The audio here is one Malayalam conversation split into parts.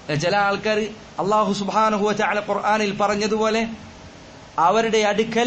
ചില ആൾക്കാർ അള്ളാഹു സുബാനുഹുവ ചാല ഖുർആാനിൽ പറഞ്ഞതുപോലെ അവരുടെ അടുക്കൽ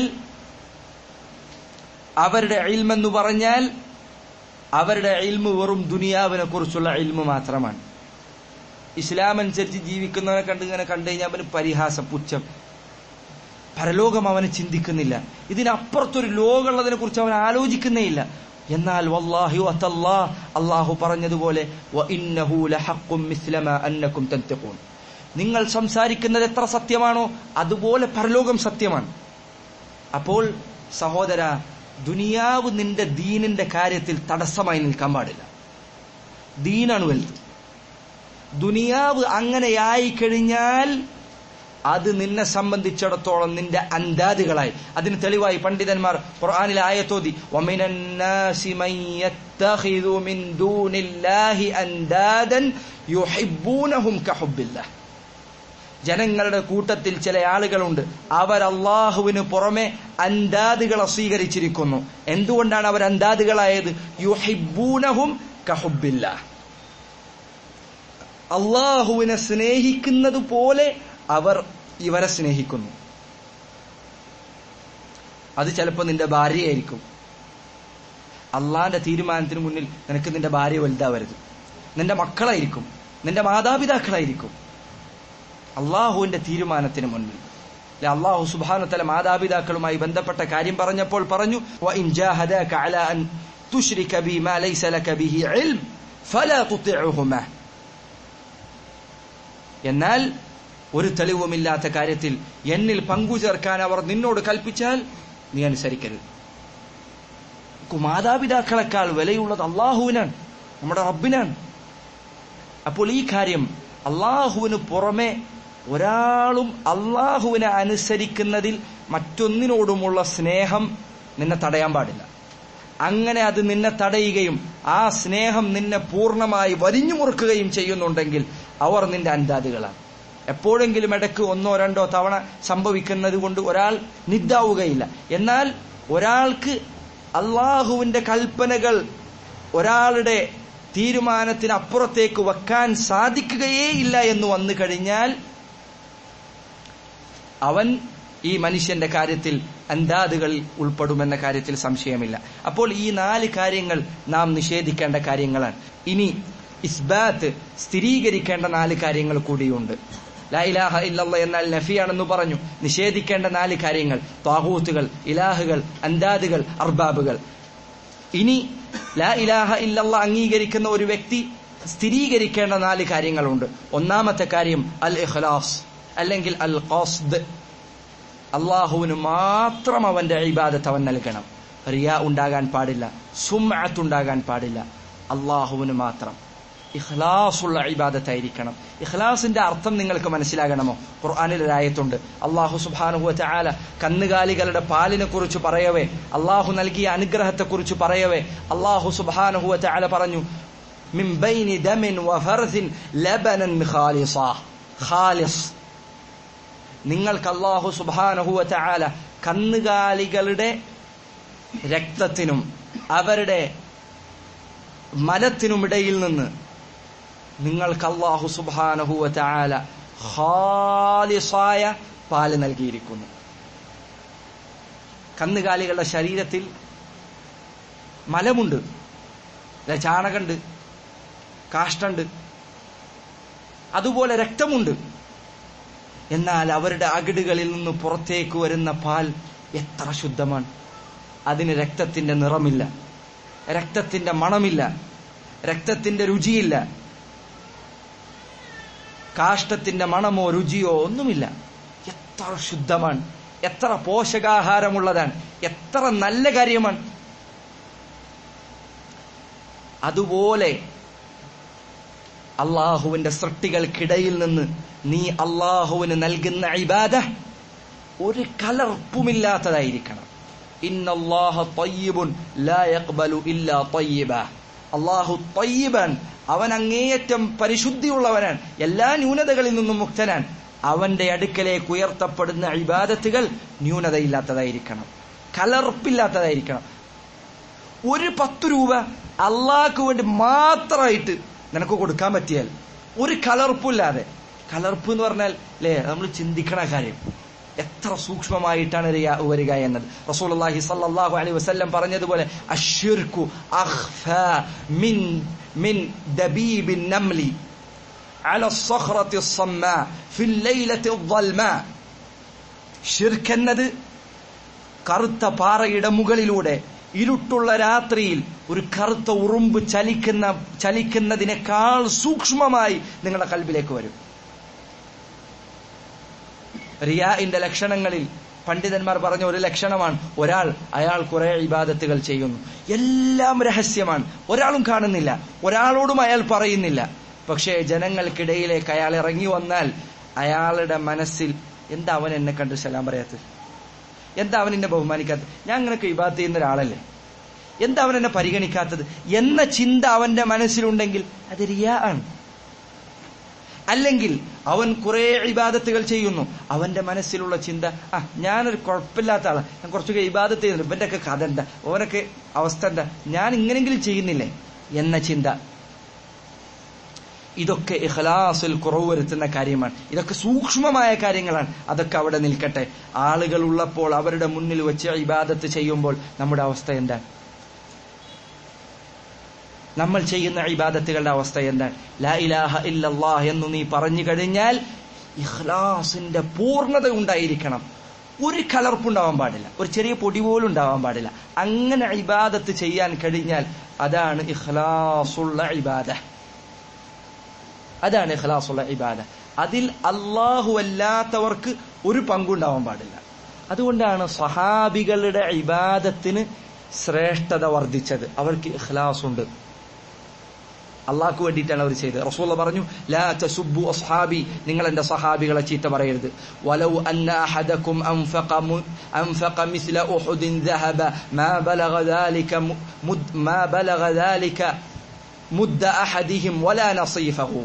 അവരുടെ ഇൽമെന്ന് പറഞ്ഞാൽ അവരുടെ ഇൽമ് വെറും ദുനിയാവിനെ കുറിച്ചുള്ള ഇൽമ് മാത്രമാണ് ഇസ്ലാം അനുസരിച്ച് ജീവിക്കുന്നവനെ കണ്ട് ഇങ്ങനെ കണ്ടു കഴിഞ്ഞാൽ അവന് പരിഹാസം പുച്ഛം പരലോകം അവന് ചിന്തിക്കുന്നില്ല ഇതിനപ്പുറത്തൊരു ലോകമുള്ളതിനെ കുറിച്ച് അവൻ ആലോചിക്കുന്നേ ഇല്ല എന്നാൽ വല്ലാഹി വതല്ലാ അള്ളാഹു പറഞ്ഞതുപോലെ വഇന്നഹു ലഹഖും മിസ്ലമ അന്നകും തൻതിഖൂൻ നിങ്ങൾ സംസാരിക്കുന്നത് എത്ര സത്യമാണോ അതുപോലെ പരലോകം സത്യമാണ് അപ്പോൾ സഹോദര ദുനിയാവ് നിന്റെ ദീനിന്റെ കാര്യത്തിൽ തടസ്സമായി നിൽക്കാൻ പാടില്ല ദീനാണ് വലുത് ദുനിയാവ് അങ്ങനെയായി കഴിഞ്ഞാൽ അത് നിന്നെ സംബന്ധിച്ചിടത്തോളം നിന്റെ അന്താദികളായി അതിന് തെളിവായി പണ്ഡിതന്മാർ ഖുർആനിലെ ആയത്തോതി വമിനന്നാസി മൻ യത്തഖിദു മിൻ ദൂനില്ലാഹി അൻദാദൻ യുഹിബ്ബൂനഹും കഹുബ്ബില്ലാഹ് ജനങ്ങളുടെ കൂട്ടത്തിൽ ചില ആളുകളുണ്ട് അവർ അള്ളാഹുവിന് പുറമെ അന്താദുകളെ സ്വീകരിച്ചിരിക്കുന്നു എന്തുകൊണ്ടാണ് അവർ അന്താദുകളായത് യുഹിബ്ബൂനഹും കഹുബ്ബില്ല അള്ളാഹുവിനെ സ്നേഹിക്കുന്നത് പോലെ അവർ ഇവരെ സ്നേഹിക്കുന്നു അത് ചിലപ്പോൾ നിന്റെ ഭാര്യയായിരിക്കും അള്ളാന്റെ തീരുമാനത്തിന് മുന്നിൽ നിനക്ക് നിന്റെ ഭാര്യ വലുതാവരുത് നിന്റെ മക്കളായിരിക്കും നിന്റെ മാതാപിതാക്കളായിരിക്കും അള്ളാഹുവിന്റെ തീരുമാനത്തിന് മുന്നിൽ അല്ലെ അള്ളാഹു സുബാനത്തല മാതാപിതാക്കളുമായി ബന്ധപ്പെട്ട കാര്യം പറഞ്ഞപ്പോൾ പറഞ്ഞു وَإِنْ جَاهَدَاكَ عَلَى أَنْ تُشْرِكَ بِي مَا لَيْسَ لَكَ بِهِ عِلْمٌ فَلَا تُطِعْهُمَا എന്നാൽ ഒരു തെളിവുമില്ലാത്ത കാര്യത്തിൽ എന്നിൽ പങ്കുചേർക്കാൻ അവർ നിന്നോട് കൽപ്പിച്ചാൽ നീ അനുസരിക്കരുത് മാതാപിതാക്കളെക്കാൾ വിലയുള്ളത് അള്ളാഹുവിനാണ് നമ്മുടെ റബ്ബിനാണ് അപ്പോൾ ഈ കാര്യം അള്ളാഹുവിന് പുറമെ ഒരാളും അള്ളാഹുവിനെ അനുസരിക്കുന്നതിൽ മറ്റൊന്നിനോടുമുള്ള സ്നേഹം നിന്നെ തടയാൻ പാടില്ല അങ്ങനെ അത് നിന്നെ തടയുകയും ആ സ്നേഹം നിന്നെ പൂർണ്ണമായി വരിഞ്ഞു മുറുക്കുകയും ചെയ്യുന്നുണ്ടെങ്കിൽ അവർ നിന്റെ അന്താദികളാണ് എപ്പോഴെങ്കിലും ഇടയ്ക്ക് ഒന്നോ രണ്ടോ തവണ സംഭവിക്കുന്നത് കൊണ്ട് ഒരാൾ നിദ്ദാവുകയില്ല എന്നാൽ ഒരാൾക്ക് അള്ളാഹുവിന്റെ കൽപ്പനകൾ ഒരാളുടെ തീരുമാനത്തിന് അപ്പുറത്തേക്ക് വെക്കാൻ സാധിക്കുകയേ ഇല്ല എന്ന് വന്നു കഴിഞ്ഞാൽ അവൻ ഈ മനുഷ്യന്റെ കാര്യത്തിൽ അന്താദുകളിൽ ഉൾപ്പെടുമെന്ന കാര്യത്തിൽ സംശയമില്ല അപ്പോൾ ഈ നാല് കാര്യങ്ങൾ നാം നിഷേധിക്കേണ്ട കാര്യങ്ങളാണ് ഇനി ഇസ്ബാത്ത് സ്ഥിരീകരിക്കേണ്ട നാല് കാര്യങ്ങൾ കൂടിയുണ്ട് ലാ ഇലാഹ ഇല്ലല്ല എന്നാൽ നഫിയാണെന്ന് പറഞ്ഞു നിഷേധിക്കേണ്ട നാല് കാര്യങ്ങൾ താഹൂത്തുകൾ ഇലാഹുകൾ അന്താദുകൾ അർബാബുകൾ ഇനി ലാ ഇലാഹ ഇല്ലല്ല അംഗീകരിക്കുന്ന ഒരു വ്യക്തി സ്ഥിരീകരിക്കേണ്ട നാല് കാര്യങ്ങളുണ്ട് ഒന്നാമത്തെ കാര്യം അൽ ഇഖ്ലാസ് അല്ലെങ്കിൽ അൽ ഖസ്ദ് അള്ളാഹുവിന് മാത്രം അവന്റെ ഇബാദത്ത് അവൻ നൽകണം റിയ ഉണ്ടാകാൻ പാടില്ല സുമഅത്ത് ഉണ്ടാകാൻ പാടില്ല അള്ളാഹുവിന് മാത്രം ഇഖ്ലാസുള്ള ഇബാദത്തായിരിക്കണം ഇഖ്ലാസിന്റെ അർത്ഥം നിങ്ങൾക്ക് മനസ്സിലാകണമോ ഖുർആാനിൽ ഒരായത്തുണ്ട് അള്ളാഹു സുബാനുഹു ചാല കന്നുകാലികളുടെ പാലിനെ കുറിച്ച് പറയവേ അള്ളാഹു നൽകിയ അനുഗ്രഹത്തെ കുറിച്ച് പറയവേ അള്ളാഹു സുബാനുഹു ചാല പറഞ്ഞു من بين دم وفرث لبنا خالصا خالص നിങ്ങൾക്ക് അള്ളാഹു സുബാനഹുവ ചാല കന്നുകാലികളുടെ രക്തത്തിനും അവരുടെ മലത്തിനുമിടയിൽ നിന്ന് നിങ്ങൾക്ക് അള്ളാഹു സുബാനഹുവ ചാല ഹാലിസായ പാല് നൽകിയിരിക്കുന്നു കന്നുകാലികളുടെ ശരീരത്തിൽ മലമുണ്ട് അല്ലെ ചാണകമുണ്ട് കാഷ്ടമുണ്ട് അതുപോലെ രക്തമുണ്ട് എന്നാൽ അവരുടെ അകിടുകളിൽ നിന്ന് പുറത്തേക്ക് വരുന്ന പാൽ എത്ര ശുദ്ധമാണ് അതിന് രക്തത്തിന്റെ നിറമില്ല രക്തത്തിന്റെ മണമില്ല രക്തത്തിന്റെ രുചിയില്ല കാഷ്ടത്തിന്റെ മണമോ രുചിയോ ഒന്നുമില്ല എത്ര ശുദ്ധമാണ് എത്ര പോഷകാഹാരമുള്ളതാണ് എത്ര നല്ല കാര്യമാണ് അതുപോലെ അള്ളാഹുവിന്റെ സൃഷ്ടികൾക്കിടയിൽ നിന്ന് നീ അള്ളാഹുവിന് നൽകുന്ന ഇബാദ ഒരു കലർപ്പുമില്ലാത്തതായിരിക്കണം ഇന്നല്ലാഹ തയ്യിബുൻ ലാ യഖ്ബലു ഇല്ലാ തയ്യിബ അള്ളാഹു തയ്യിബൻ അവൻ അങ്ങേയറ്റം പരിശുദ്ധിയുള്ളവനാണ് എല്ലാ ന്യൂനതകളിൽ നിന്നും മുക്തനാൻ അവന്റെ അടുക്കലേക്ക് ഉയർത്തപ്പെടുന്ന ഇബാദത്തുകൾ ന്യൂനതയില്ലാത്തതായിരിക്കണം കലർപ്പില്ലാത്തതായിരിക്കണം ഒരു പത്ത് രൂപ അള്ളാഹ്ക്ക് വേണ്ടി മാത്രമായിട്ട് നിനക്ക് കൊടുക്കാൻ പറ്റിയാൽ ഒരു കലർപ്പില്ലാതെ കലർപ്പ് എന്ന് പറഞ്ഞാൽ അല്ലേ നമ്മൾ ചിന്തിക്കണ കാര്യം എത്ര സൂക്ഷ്മമായിട്ടാണ് റിയാ വരിക എന്നത് റസൂലുള്ളാഹി സല്ലല്ലാഹു അലൈഹി വസല്ലം പറഞ്ഞതുപോലെ അശ്ശിർക്കു അഖ്ഫാ മിൻ മിൻ ദബീബിൻ നംലി على الصخرة الصماء في الليلة الظلماء ഷിർക്ക് എന്നത് കറുത്ത പാറയുടെ മുകളിലൂടെ ഇരുട്ടുള്ള രാത്രിയിൽ ഒരു കറുത്ത ഉറുമ്പ് ചലിക്കുന്ന ചലിക്കുന്നതിനേക്കാൾ സൂക്ഷ്മമായി നിങ്ങളുടെ കൽബിലേക്ക് വരും റിയാഇന്റെ ലക്ഷണങ്ങളിൽ പണ്ഡിതന്മാർ പറഞ്ഞ ഒരു ലക്ഷണമാണ് ഒരാൾ അയാൾ കുറെ ഇബാദത്തുകൾ ചെയ്യുന്നു എല്ലാം രഹസ്യമാണ് ഒരാളും കാണുന്നില്ല ഒരാളോടും അയാൾ പറയുന്നില്ല പക്ഷേ ജനങ്ങൾക്കിടയിലേക്ക് അയാൾ ഇറങ്ങി വന്നാൽ അയാളുടെ മനസ്സിൽ എന്താ അവൻ എന്നെ കണ്ട് സലാം പറയാത്തത് എന്താ അവൻ എന്നെ ബഹുമാനിക്കാത്തത് ഞാൻ അങ്ങനെയൊക്കെ ഇബാദത്ത് ചെയ്യുന്ന ഒരാളല്ലേ എന്താ അവൻ എന്നെ പരിഗണിക്കാത്തത് എന്ന ചിന്ത അവന്റെ മനസ്സിലുണ്ടെങ്കിൽ അത് റിയാ ആണ് അല്ലെങ്കിൽ അവൻ കുറെ ഇബാദത്തുകൾ ചെയ്യുന്നു അവന്റെ മനസ്സിലുള്ള ചിന്ത ആ ഞാനൊരു കുഴപ്പമില്ലാത്ത ആളാണ് ഞാൻ കുറച്ചൊക്കെ ഇബാദത്ത് ചെയ്യുന്നു ഇവന്റെ ഒക്കെ കഥ എന്താ ഓനൊക്കെ അവസ്ഥ എന്താ ഞാൻ ഇങ്ങനെങ്കിലും ചെയ്യുന്നില്ലേ എന്ന ചിന്ത ഇതൊക്കെ ഇഖ്ലാസിൽ കുറവ് വരുത്തുന്ന കാര്യമാണ് ഇതൊക്കെ സൂക്ഷ്മമായ കാര്യങ്ങളാണ് അതൊക്കെ അവിടെ നിൽക്കട്ടെ ആളുകൾ ഉള്ളപ്പോൾ അവരുടെ മുന്നിൽ വെച്ച് ഇബാദത്ത് ചെയ്യുമ്പോൾ നമ്മുടെ അവസ്ഥ എന്താണ് നമ്മൾ ചെയ്യുന്ന ഇബാദത്തുകളുടെ അവസ്ഥ എന്താണ് ലാ ഇലാഹ ഇല്ലല്ലാഹ് എന്ന് നീ പറഞ്ഞു കഴിഞ്ഞാൽ ഇഖ്ലാസിന്റെ പൂർണ്ണത ഉണ്ടായിരിക്കണം ഒരു കലർപ്പുണ്ടാവാൻ പാടില്ല ഒരു ചെറിയ പൊടി പോലും ഉണ്ടാവാൻ പാടില്ല അങ്ങനെ ഇബാദത്ത് ചെയ്യാൻ കഴിഞ്ഞാൽ അതാണ് ഇഖ്ലാസുള്ള ഇബാദ അതാണ് ഇഖ്ലാസുള്ള ഇബാദ അതിൽ അള്ളാഹു അല്ലാത്തവർക്ക് ഒരു പങ്കുണ്ടാവാൻ പാടില്ല അതുകൊണ്ടാണ് സഹാബികളുടെ ഇബാദത്തിന് ശ്രേഷ്ഠത വർദ്ധിച്ചത് അവർക്ക് ഇഖ്ലാസ് ഉണ്ട് അള്ളാഹ്ക്ക് വേണ്ടിയിട്ടാണ് അവർ ചെയ്തത് റസൂല പറഞ്ഞു ലാ തസുബ്ബു അസ്ഹാബി നിങ്ങൾ എന്റെ സഹാബികളെ ചീത്ത പറയരുത് വലൗ അന്ന അഹദക്കും അൻഫഖ അൻഫഖ മിസ്ല ഉഹുദിൻ ذهب ما بلغ ذلك مد ما بلغ ذلك മുദ്ദ അഹദിഹിം വലാ നസീഫഹു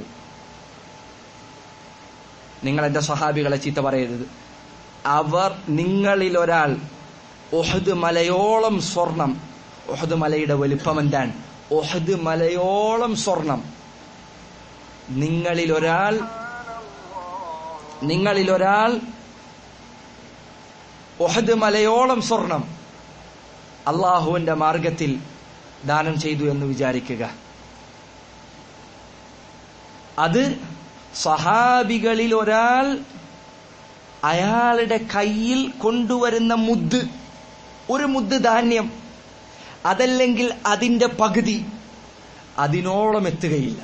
നിങ്ങൾ എന്റെ സഹാബികളെ ചീത്ത പറയരുത് അവർ നിങ്ങളിൽ ഒരാൾ ഒഹദ് മലയോളം സ്വർണം ഒഹദ് മലയുടെ വലിപ്പം എന്താണ് ഒഹദ് മലയോളം സ്വർണം നിങ്ങളിൽ ഒരാൾ നിങ്ങളിൽ ഒരാൾ ഒഹദ് മലയോളം സ്വർണം അള്ളാഹുവിന്റെ മാർഗത്തിൽ ദാനം ചെയ്തു എന്ന് വിചാരിക്കുക അത് സഹാബികളിൽ ഒരാൾ അയാളുടെ കയ്യിൽ കൊണ്ടുവരുന്ന മുദ്ദ് ഒരു മുദ്ദ് ധാന്യം അതല്ലെങ്കിൽ അതിന്റെ പകുതി അതിനോളം എത്തുകയില്ല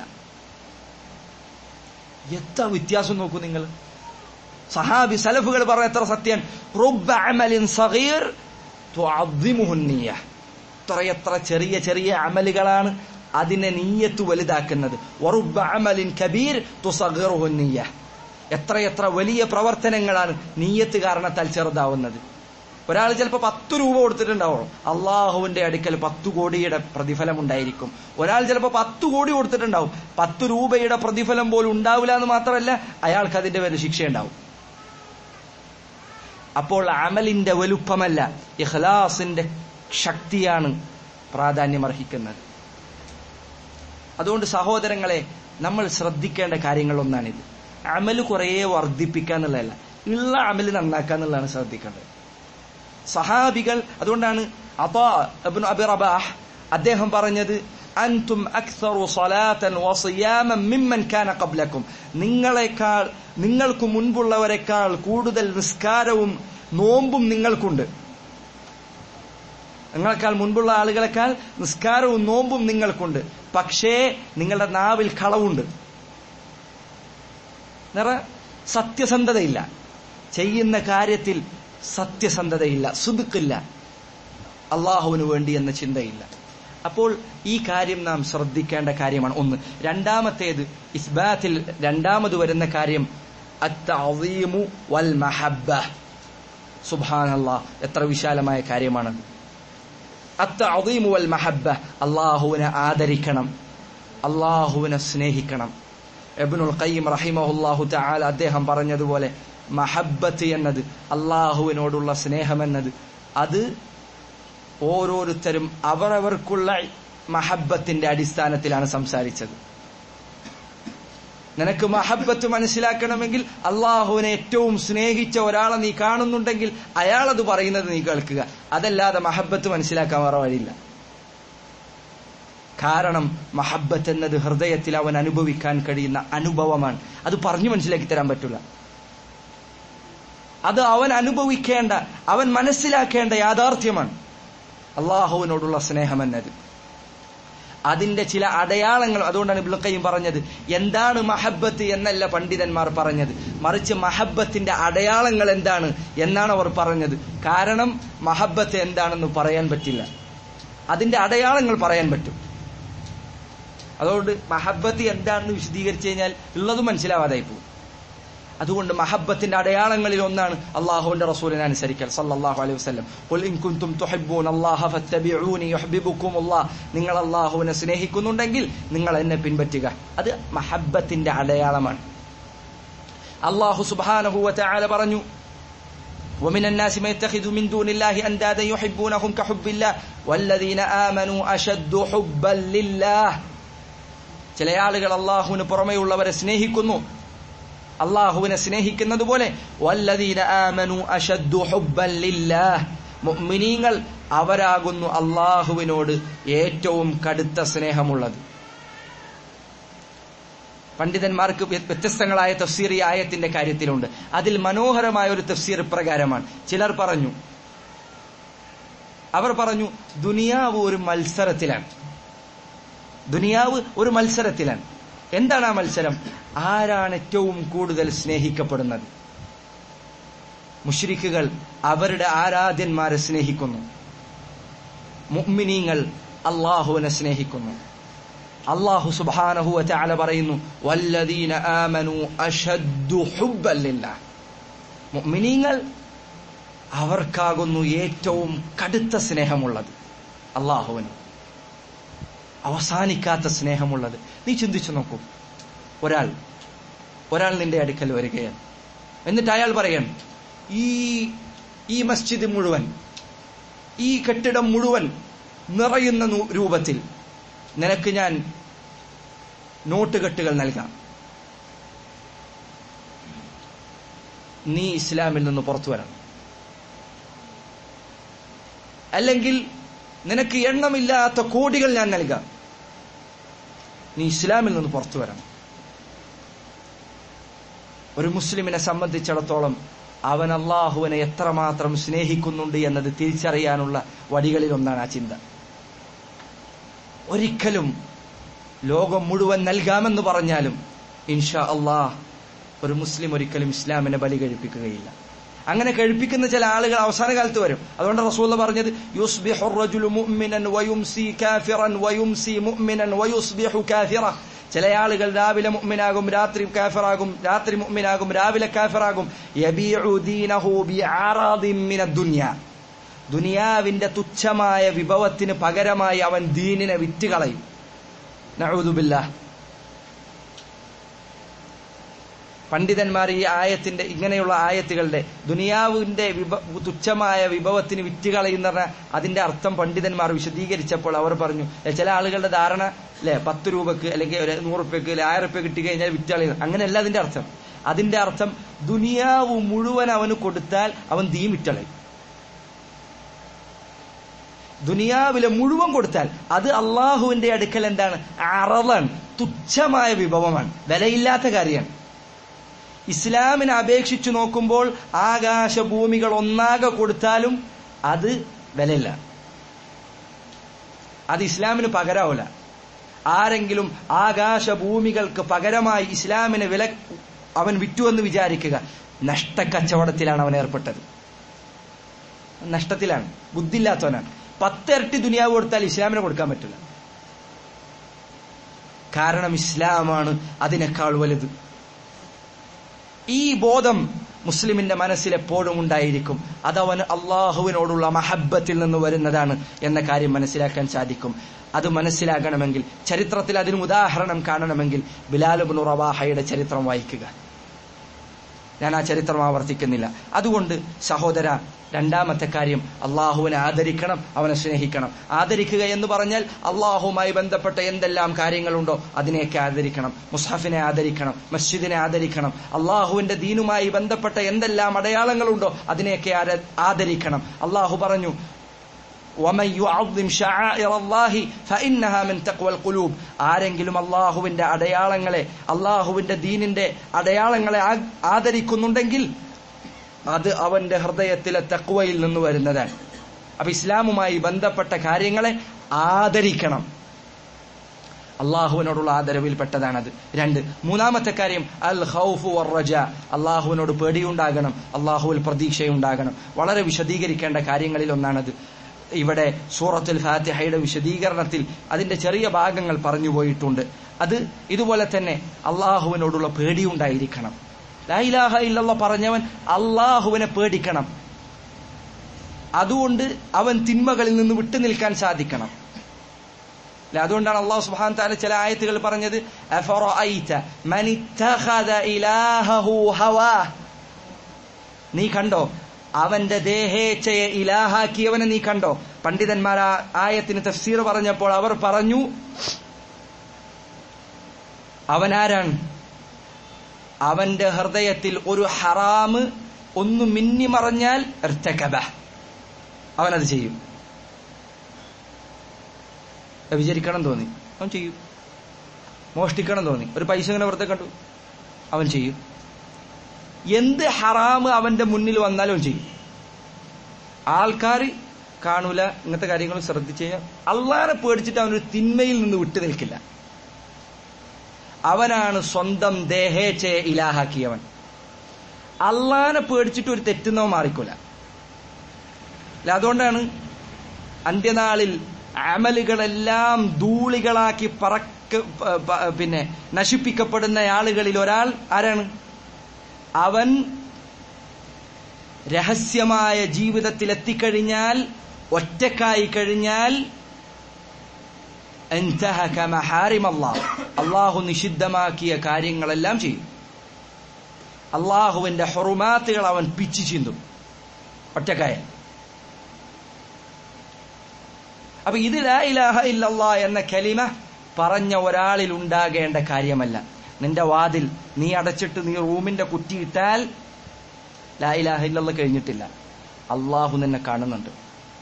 എത്ര വ്യത്യാസം നോക്കൂ നിങ്ങൾ സഹാബി സലഫുകൾ പറഞ്ഞ എത്ര സത്യം റുബ്ബ അമലിൻ സഗീർ തുഅദ്ദിമുഹുന്നിയ എത്ര ചെറിയ ചെറിയ അമലുകളാണ് അതിനെ നീയത്ത് വലുതാക്കുന്നത് വറുബ്ബ അമലിൻ കബീർ തുസഗിറുഹുന്നിയ എത്രയെത്ര വലിയ പ്രവർത്തനങ്ങളാണ് നീയത്ത് കാരണത്താൽ ചെറുതാവുന്നത് ഒരാൾ ചിലപ്പോൾ പത്ത് രൂപ കൊടുത്തിട്ടുണ്ടാവും അള്ളാഹുവിന്റെ അടുക്കൽ പത്ത് കോടിയുടെ പ്രതിഫലം ഉണ്ടായിരിക്കും ഒരാൾ ചിലപ്പോൾ പത്ത് കോടി കൊടുത്തിട്ടുണ്ടാവും പത്ത് രൂപയുടെ പ്രതിഫലം പോലും ഉണ്ടാവില്ല എന്ന് മാത്രമല്ല അയാൾക്ക് അതിന്റെ പേര് ശിക്ഷയുണ്ടാവും അപ്പോൾ അമലിന്റെ വലുപ്പമല്ല ഇഖ്ലാസിന്റെ ശക്തിയാണ് പ്രാധാന്യം അർഹിക്കുന്നത് അതുകൊണ്ട് സഹോദരങ്ങളെ നമ്മൾ ശ്രദ്ധിക്കേണ്ട കാര്യങ്ങളൊന്നാണിത് അമല് കുറേ വർദ്ധിപ്പിക്കുക എന്നുള്ളതല്ല ഉള്ള അമല് നന്നാക്കുക എന്നുള്ളതാണ് ശ്രദ്ധിക്കേണ്ടത് സഹാബികൾ അതുകൊണ്ടാണ് അബാ അബി റബാഹ് അദ്ദേഹം പറഞ്ഞത് അൻതും അക്സറു സലാത്തൻ വസിയാമൻ മിമ്മൻ കാന ഖബ്ലക്കും നിങ്ങളെക്കാൾ നിങ്ങൾക്ക് മുൻപുള്ളവരെക്കാൾ കൂടുതൽ നിസ്കാരവും നോമ്പും നിങ്ങൾക്കുണ്ട് നിങ്ങളെക്കാൾ മുൻപുള്ള ആളുകളെക്കാൾ നിസ്കാരവും നോമ്പും നിങ്ങൾക്കുണ്ട് പക്ഷേ നിങ്ങളുടെ നാവിൽ കളവുണ്ട് നിറ സത്യസന്ധതയില്ല ചെയ്യുന്ന കാര്യത്തിൽ സത്യസന്ധതയില്ല സുതുക്കില്ല അള്ളാഹുവിന് വേണ്ടി എന്ന ചിന്തയില്ല അപ്പോൾ ഈ കാര്യം നാം ശ്രദ്ധിക്കേണ്ട കാര്യമാണ് ഒന്ന് രണ്ടാമത്തേത് ഇസ്ബാത്തിൽ രണ്ടാമത് വരുന്ന കാര്യം അത്തീമു വൽ മഹബ്ബ സുബാനല്ലാ എത്ര വിശാലമായ കാര്യമാണത് അത്തീമു വൽ മഹബ്ബ അള്ളാഹുവിനെ ആദരിക്കണം അള്ളാഹുവിനെ സ്നേഹിക്കണം എബ്നുൽ ഖയ്യിം റഹിമഹുല്ലാഹു തആല അദ്ദേഹം പറഞ്ഞതുപോലെ മഹബ്ബത്ത് എന്നത് അള്ളാഹുവിനോടുള്ള സ്നേഹമെന്നത് അത് ഓരോരുത്തരും അവരവർക്കുള്ള മഹബത്തിന്റെ അടിസ്ഥാനത്തിലാണ് സംസാരിച്ചത് നിനക്ക് മഹബത്ത് മനസ്സിലാക്കണമെങ്കിൽ അള്ളാഹുവിനെ ഏറ്റവും സ്നേഹിച്ച ഒരാളെ നീ കാണുന്നുണ്ടെങ്കിൽ അയാളത് പറയുന്നത് നീ കേൾക്കുക അതല്ലാതെ മഹബത്ത് മനസ്സിലാക്കാൻ വേറെ വഴിയില്ല കാരണം മഹബത്ത് എന്നത് ഹൃദയത്തിൽ അവൻ അനുഭവിക്കാൻ കഴിയുന്ന അനുഭവമാണ് അത് പറഞ്ഞു മനസ്സിലാക്കി തരാൻ പറ്റില്ല അത് അവൻ അനുഭവിക്കേണ്ട അവൻ മനസ്സിലാക്കേണ്ട യാഥാർത്ഥ്യമാണ് അള്ളാഹുവിനോടുള്ള സ്നേഹം എന്നത് അതിന്റെ ചില അടയാളങ്ങൾ അതുകൊണ്ടാണ് ഇബ്ലുക്കയും പറഞ്ഞത് എന്താണ് മഹബത്ത് എന്നല്ല പണ്ഡിതന്മാർ പറഞ്ഞത് മറിച്ച് മഹബത്തിന്റെ അടയാളങ്ങൾ എന്താണ് എന്നാണ് അവർ പറഞ്ഞത് കാരണം മഹബത്ത് എന്താണെന്ന് പറയാൻ പറ്റില്ല അതിന്റെ അടയാളങ്ങൾ പറയാൻ പറ്റും അതുകൊണ്ട് മഹബത്ത് എന്താണെന്ന് വിശദീകരിച്ചു കഴിഞ്ഞാൽ ഉള്ളത് മനസ്സിലാവാതായി പോകും അതുകൊണ്ട് മഹബത്തിന്റെ അടയാളങ്ങളിൽ ഒന്നാണ് അള്ളാഹുവിന്റെ റസൂലിനെ അനുസരിക്കൽ സല്ലല്ലാഹു അലൈഹി വസല്ലം ഖുൽ ഇൻ കുൻതും തുഹിബ്ബൂന അല്ലാഹ ഫത്തബിഊനി യുഹ്ബിബുക്കുമുല്ലാഹ് നിങ്ങൾ അള്ളാഹുവിനെ സ്നേഹിക്കുന്നുണ്ടെങ്കിൽ നിങ്ങൾ എന്നെ പിൻപറ്റുക അത് മഹബത്തിന്റെ അടയാളമാണ് അള്ളാഹു സുബ്ഹാനഹു വതആല പറഞ്ഞു ومن الناس من يتخذ من دون الله أندادا يحبونهم كحب الله والذين آمنوا أشد حبا لله ചില ആളുകൾ അള്ളാഹുവിന് പുറമെയുള്ളവരെ സ്നേഹിക്കുന്നു അള്ളാഹുവിനെ സ്നേഹിക്കുന്നത് പോലെ വല്ലദീന ആമനു അഷദ്ദു ഹുബ്ബൻ ലില്ലാഹ് മുഅ്മിനീങ്ങൾ അവരാകുന്നു അള്ളാഹുവിനോട് ഏറ്റവും കടുത്ത സ്നേഹമുള്ളത് പണ്ഡിതന്മാർക്ക് വ്യത്യസ്തങ്ങളായ തഫ്സീർ ഈ ആയത്തിന്റെ കാര്യത്തിലുണ്ട് അതിൽ മനോഹരമായ ഒരു തഫ്സീർ പ്രകാരമാണ് ചിലർ പറഞ്ഞു അവർ പറഞ്ഞു ദുനിയാവ് ഒരു മത്സരത്തിലാണ് ദുനിയാവ് ഒരു മത്സരത്തിലാണ് എന്താണ് ആ മത്സരം ആരാണ് ഏറ്റവും കൂടുതൽ സ്നേഹിക്കപ്പെടുന്നത് മുഷ്രിഖുകൾ അവരുടെ ആരാധ്യന്മാരെ സ്നേഹിക്കുന്നു മുഅ്മിനീങ്ങൾ അള്ളാഹുവിനെ സ്നേഹിക്കുന്നു അള്ളാഹു സുബ്ഹാനഹു വതആല പറയുന്നു വല്ലദീന ആമനു അഷദ്ദു ഹുബ്ബൻ ലില്ലാഹ് മുഅ്മിനീങ്ങൾ അവർക്കാകുന്നു ഏറ്റവും കടുത്ത സ്നേഹമുള്ളത് അള്ളാഹുവിന് അവസാനിക്കാത്ത സ്നേഹമുള്ളത് നീ ചിന്തിച്ചു നോക്കൂ ഒരാൾ ഒരാൾ നിന്റെ അടുക്കൽ വരികയാണ് എന്നിട്ട് അയാൾ പറയാണ് ഈ ഈ മസ്ജിദ് മുഴുവൻ ഈ കെട്ടിടം മുഴുവൻ നിറയുന്ന രൂപത്തിൽ നിനക്ക് ഞാൻ നോട്ടുകെട്ടുകൾ നൽകാം നീ ഇസ്ലാമിൽ നിന്ന് പുറത്തു വരണം അല്ലെങ്കിൽ നിനക്ക് എണ്ണമില്ലാത്ത കോടികൾ ഞാൻ നൽകാം നീ ഇസ്ലാമിൽ നിന്ന് പുറത്തു വരണം ഒരു മുസ്ലിമിനെ സംബന്ധിച്ചിടത്തോളം അവൻ അള്ളാഹുവിനെ എത്രമാത്രം സ്നേഹിക്കുന്നുണ്ട് എന്നത് തിരിച്ചറിയാനുള്ള വഴികളിൽ ഒന്നാണ് ആ ചിന്ത ഒരിക്കലും ലോകം മുഴുവൻ നൽകാമെന്ന് പറഞ്ഞാലും ഇൻഷാ അള്ളാഹ് ഒരു മുസ്ലിം ഒരിക്കലും ഇസ്ലാമിനെ ബലി കഴിപ്പിക്കുകയില്ല അങ്ങനെ കഴിപ്പിക്കുന്ന ചില ആളുകൾ അവസാന കാലത്ത് വരും അതുകൊണ്ട് റസൂൽ പറഞ്ഞത് യുസ്ബിഹു റജുലു മുഅ്മിനൻ വയുംസി കാഫിറൻ വയുംസി മുഅ്മിനൻ വയുസ്ബിഹു കാഫിറ ചില ആളുകൾ രാവിലെ മുഅ്മിനാകും രാത്രി കാഫിറാകും രാത്രി മുഅ്മിനാകും രാവിലെ കാഫിറാകും യബീഉ ദീനഹു ബിഅറാദിൻ മിനദ് ദുനിയ ദുനിയാവിന്റെ തുച്ഛമായ വിഭവത്തിന് പകരമായി അവൻ ദീനിനെ വിറ്റുകളയും നഊദുബില്ലാഹ് പണ്ഡിതന്മാർ ഈ ആയത്തിന്റെ ഇങ്ങനെയുള്ള ആയത്തുകളുടെ ദുനിയാവിന്റെ വിഭ തുച്ഛമായ വിഭവത്തിന് വിറ്റുകളയുന്ന അതിന്റെ അർത്ഥം പണ്ഡിതന്മാർ വിശദീകരിച്ചപ്പോൾ അവർ പറഞ്ഞു ചില ആളുകളുടെ ധാരണ അല്ലെ പത്ത് രൂപക്ക് അല്ലെങ്കിൽ ഒരു നൂറ് റുപ്യക്ക് അല്ലെങ്കിൽ ആയിരം റുപ്യ കിട്ടി കഴിഞ്ഞാൽ വിറ്റുകളയുന്നു അങ്ങനെയല്ല അതിന്റെ അർത്ഥം അതിന്റെ അർത്ഥം ദുനിയാവ് മുഴുവൻ അവന് കൊടുത്താൽ അവൻ തീ വിറ്റളയും ദുനിയാവിലെ മുഴുവൻ കൊടുത്താൽ അത് അള്ളാഹുവിന്റെ അടുക്കൽ എന്താണ് അറവാണ് തുച്ഛമായ വിഭവമാണ് വിലയില്ലാത്ത കാര്യമാണ് ഇസ്ലാമിനെ അപേക്ഷിച്ചു നോക്കുമ്പോൾ ആകാശഭൂമികൾ ഒന്നാകെ കൊടുത്താലും അത് വിലയില്ല അത് ഇസ്ലാമിന് പകരാവില്ല ആരെങ്കിലും ആകാശഭൂമികൾക്ക് പകരമായി ഇസ്ലാമിന് വില അവൻ വിറ്റുവെന്ന് വിചാരിക്കുക നഷ്ടക്കച്ചവടത്തിലാണ് അവൻ ഏർപ്പെട്ടത് നഷ്ടത്തിലാണ് ബുദ്ധിയില്ലാത്തവനാണ് പത്തിരട്ടി ദുനിയാവ് കൊടുത്താൽ ഇസ്ലാമിന് കൊടുക്കാൻ പറ്റില്ല കാരണം ഇസ്ലാമാണ് അതിനേക്കാൾ വലുത് ഈ ബോധം മുസ്ലിമിന്റെ മനസ്സിൽ എപ്പോഴും ഉണ്ടായിരിക്കും അതവന് അള്ളാഹുവിനോടുള്ള മഹബത്തിൽ നിന്ന് വരുന്നതാണ് എന്ന കാര്യം മനസ്സിലാക്കാൻ സാധിക്കും അത് മനസ്സിലാക്കണമെങ്കിൽ ചരിത്രത്തിൽ അതിന് ഉദാഹരണം കാണണമെങ്കിൽ ബിലാലുബിൻ റവാഹയുടെ ചരിത്രം വായിക്കുക ഞാൻ ആ ചരിത്രം ആവർത്തിക്കുന്നില്ല അതുകൊണ്ട് സഹോദര രണ്ടാമത്തെ കാര്യം അള്ളാഹുവിനെ ആദരിക്കണം അവനെ സ്നേഹിക്കണം ആദരിക്കുക എന്ന് പറഞ്ഞാൽ അള്ളാഹുമായി ബന്ധപ്പെട്ട എന്തെല്ലാം കാര്യങ്ങളുണ്ടോ അതിനെയൊക്കെ ആദരിക്കണം മുസ്ഹഫിനെ ആദരിക്കണം മസ്ജിദിനെ ആദരിക്കണം അള്ളാഹുവിന്റെ ദീനുമായി ബന്ധപ്പെട്ട എന്തെല്ലാം അടയാളങ്ങളുണ്ടോ അതിനെയൊക്കെ ആര- ആദരിക്കണം അള്ളാഹു പറഞ്ഞു ومن يعظم شعائر الله فإنها من تقوى القلوب ആരെങ്കിലും അള്ളാഹുവിന്റെ അടയാളങ്ങളെ അള്ളാഹുവിന്റെ ദീനിന്റെ അടയാളങ്ങളെ ആ- ആദരിക്കുന്നുണ്ടെങ്കിൽ അത് അവന്റെ ഹൃദയത്തിലെ തക്വയിൽ നിന്ന് വരുന്നതാണ് അപ്പൊ ഇസ്ലാമുമായി ബന്ധപ്പെട്ട കാര്യങ്ങളെ ആദരിക്കണം അള്ളാഹുവിനോടുള്ള ആദരവിൽപ്പെട്ടതാണത് രണ്ട് മൂന്നാമത്തെ കാര്യം അൽ ഹൗഫു റജ അള്ളാഹുവിനോട് പേടിയുണ്ടാകണം അള്ളാഹുവിൽ പ്രതീക്ഷയുണ്ടാകണം വളരെ വിശദീകരിക്കേണ്ട കാര്യങ്ങളിൽ ഒന്നാണത് ഇവിടെ സൂറത്തുൽ ഫാത്തിഹയുടെ വിശദീകരണത്തിൽ അതിന്റെ ചെറിയ ഭാഗങ്ങൾ പറഞ്ഞു പോയിട്ടുണ്ട് അത് ഇതുപോലെ തന്നെ അള്ളാഹുവിനോടുള്ള പേടിയുണ്ടായിരിക്കണം ലാ ഇലാഹ ഇല്ലല്ലാ പറഞ്ഞവൻ അള്ളാഹുവിനെ പേടിക്കണം അതുകൊണ്ട് അവൻ തിന്മകളിൽ നിന്ന് വിട്ടുനിൽക്കാൻ സാധിക്കണം അല്ല, അതുകൊണ്ടാണ് അള്ളാഹു സുബ്ഹാനഹു വ തആല ചില ആയത്തുകൾ പറഞ്ഞത് അഫറഅയ്ത മൻ ഇത്തഖദ ഇലാഹഹു ഹവാ നീ കണ്ടോ അവന്റെ ദേഹേച്ഛയെ ഇലാഹാക്കിയവനെ നീ കണ്ടോ പണ്ഡിതന്മാർ ആ ആയത്തിന് തഫ്സീർ പറഞ്ഞപ്പോൾ അവർ പറഞ്ഞു അവനാരാണ് അവന്റെ ഹൃദയത്തിൽ ഒരു ഹറാമ് ഒന്ന് മിന്നിമറഞ്ഞാൽ ഇർത്തകബ അവനത് ചെയ്യും വ്യഭിചരിക്കണം തോന്നി അവൻ ചെയ്യും മോഷ്ടിക്കണം തോന്നി ഒരു പൈസ ഇങ്ങനെ വെറുതെ കണ്ടു അവൻ ചെയ്യും എന്ത് ഹറാമ് അവന്റെ മുന്നിൽ വന്നാലും അവൻ ചെയ്യും ആൾക്കാർ കാണൂല ഇങ്ങനത്തെ കാര്യങ്ങൾ ശ്രദ്ധിച്ചു കഴിഞ്ഞാൽ അള്ളാനെ പേടിച്ചിട്ട് അവനൊരു തിന്മയിൽ നിന്ന് വിട്ടു നിൽക്കില്ല അവനാണ് സ്വന്തം ദേഹേച്ഛയെ ഇലാഹാക്കിയവൻ അള്ളാനെ പേടിച്ചിട്ട് ഒരു തെറ്റുന്നോ മാറിക്കൂല അല്ല അതുകൊണ്ടാണ് അന്ത്യനാളിൽ അമലുകളെല്ലാം ധൂളികളാക്കി പറക്ക പ- പ- പിന്നെ നശിപ്പിക്കപ്പെടുന്ന ആളുകളിൽ ഒരാൾ ആരാണ് അവൻ രഹസ്യമായ ജീവിതത്തിൽ എത്തിക്കഴിഞ്ഞാൽ ഒറ്റക്കായി കഴിഞ്ഞാൽ انتهك محارم الله അള്ളാഹു നിഷിദ്ധമാക്കിയ കാര്യങ്ങളെല്ലാം ചെയ്യും അള്ളാഹുവിന്റെ ഹുറുമാത്തുകൾ അവൻ പിച്ചു ചിന്തും ഒറ്റക്കായ അപ്പൊ ഇത് ലാ ഇലാഹ ഇല്ലല്ലാ എന്ന കലിമ പറഞ്ഞ ഒരാളിൽ ഉണ്ടാകേണ്ട കാര്യമല്ല നിന്റെ വാതിൽ നീ അടച്ചിട്ട് നീ റൂമിന്റെ കുറ്റിയിട്ടാൽ ലാ ഇലാഹ ഇല്ലല്ല കഴിഞ്ഞിട്ടില്ല അള്ളാഹു നിന്നെ കാണുന്നുണ്ട്